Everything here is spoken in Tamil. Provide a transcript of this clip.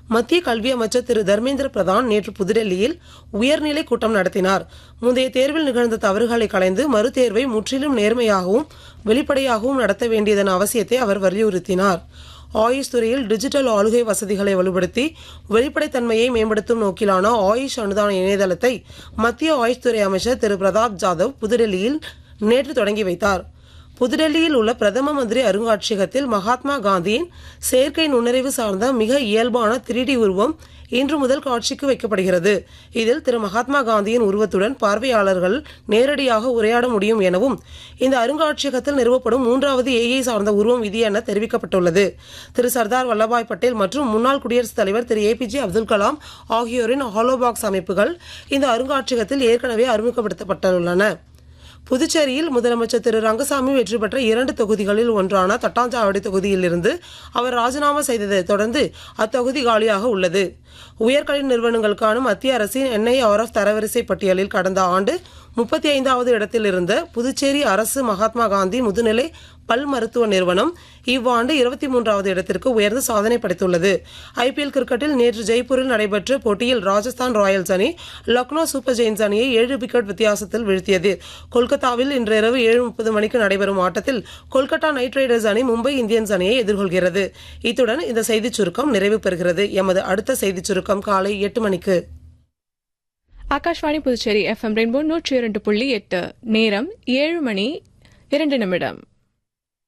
மத்திய கல்வி அமைச்சர் திரு தர்மேந்திர பிரதான் நேற்று புதுடெல்லியில் உயர்நிலை கூட்டம் நடத்தினார் முந்தைய தேர்வில் நிகழ்ந்த தவறுகளை களைந்து மறுதேர்வை முற்றிலும் நேர்மையாகவும் வெளிப்படையாகவும் நடத்த வேண்டியதன் அவசியத்தை அவர் வலியுறுத்தினார் ஆயுஷ் துறையில் டிஜிட்டல் ஆளுகை வசதிகளை வலுப்படுத்தி வெளிப்படைத்தன்மையை மேம்படுத்தும் நோக்கிலான ஆயுஷ் அனுதான இணையதளத்தை மத்திய ஆயுஷ் துறை அமைச்சர் திரு பிரதாப் ஜாதவ் புதுடெல்லியில் நேற்று தொடங்கி வைத்தார் புதுடெல்லியில் உள்ள பிரதம மந்திரி அருங்காட்சியகத்தில் மகாத்மா காந்தியின் செயற்கை நுண்ணறிவு சார்ந்த மிக இயல்பான 3D உருவம் இன்று முதல் காட்சிக்கு வைக்கப்படுகிறது இதில் திரு மகாத்மா காந்தியின் உருவத்துடன் பார்வையாளர்கள் நேரடியாக உரையாட முடியும் எனவும் இந்த அருங்காட்சியகத்தில் நிறுவப்படும் மூன்றாவது ஏஐ சார்ந்த உருவம் இது என தெரிவிக்கப்பட்டுள்ளது திரு சர்தார் வல்லபாய் பட்டேல் மற்றும் முன்னாள் குடியரசுத் தலைவர் திரு ஏபிஜே அப்துல் கலாம் ஆகியோரின் ஹாலோபாக்ஸ் அமைப்புகள் இந்த அருங்காட்சியகத்தில் ஏற்கனவே அறிமுகப்படுத்தப்பட்டுள்ளன புதுச்சேரியில் முதலமைச்சர் திரு ரங்கசாமி வெற்றி பெற்ற இரண்டு தொகுதிகளில் ஒன்றான தட்டாஞ்சாவடி தொகுதியிலிருந்து அவர் ராஜினாமா செய்ததைத் தொடர்ந்து அத்தொகுதி காலியாக உள்ளது உயர்கல்வி நிறுவனங்களுக்கான மத்திய அரசின் என்ஐஆர்எஃப் தரவரிசை பட்டியலில் கடந்த ஆண்டு முப்பத்தி ஐந்தாவது இடத்தில் இருந்த புதுச்சேரி அரசு மகாத்மா காந்தி முதுநிலை பல் மருத்துவ நிறுவனம் இவ்வாண்டு இருபத்தி மூன்றாவது இடத்திற்கு உயர்ந்து சாதனை படைத்துள்ளது ஐபிஎல் கிரிக்கெட்டில் நேற்று ஜெய்ப்பூரில் நடைபெற்ற போட்டியில் ராஜஸ்தான் ராயல்ஸ் அணி லக்னோ சூப்பர் ஜெயின்ஸ் அணியை ஏழு விக்கெட் வித்தியாசத்தில் வீழ்த்தியது கொல்கத்தாவில் இன்று இரவு ஏழு முப்பது மணிக்கு நடைபெறும் ஆட்டத்தில் கொல்கத்தா நைட் ரைடர்ஸ் அணி மும்பை இந்தியன்ஸ் அணியை எதிர்கொள்கிறது இத்துடன் இந்த செய்திச் சுருக்கம் நிறைவு பெறுகிறது எமது அடுத்த செய்திச் சுருக்கம் காலை எட்டு மணிக்கு ஆகாஷ்வாணி புதுச்சேரி எஃப்எம் ரெயின்போ நூற்றி இரண்டு புள்ளி எட்டு நேரம் ஏழு மணி இரண்டு நிமிடம்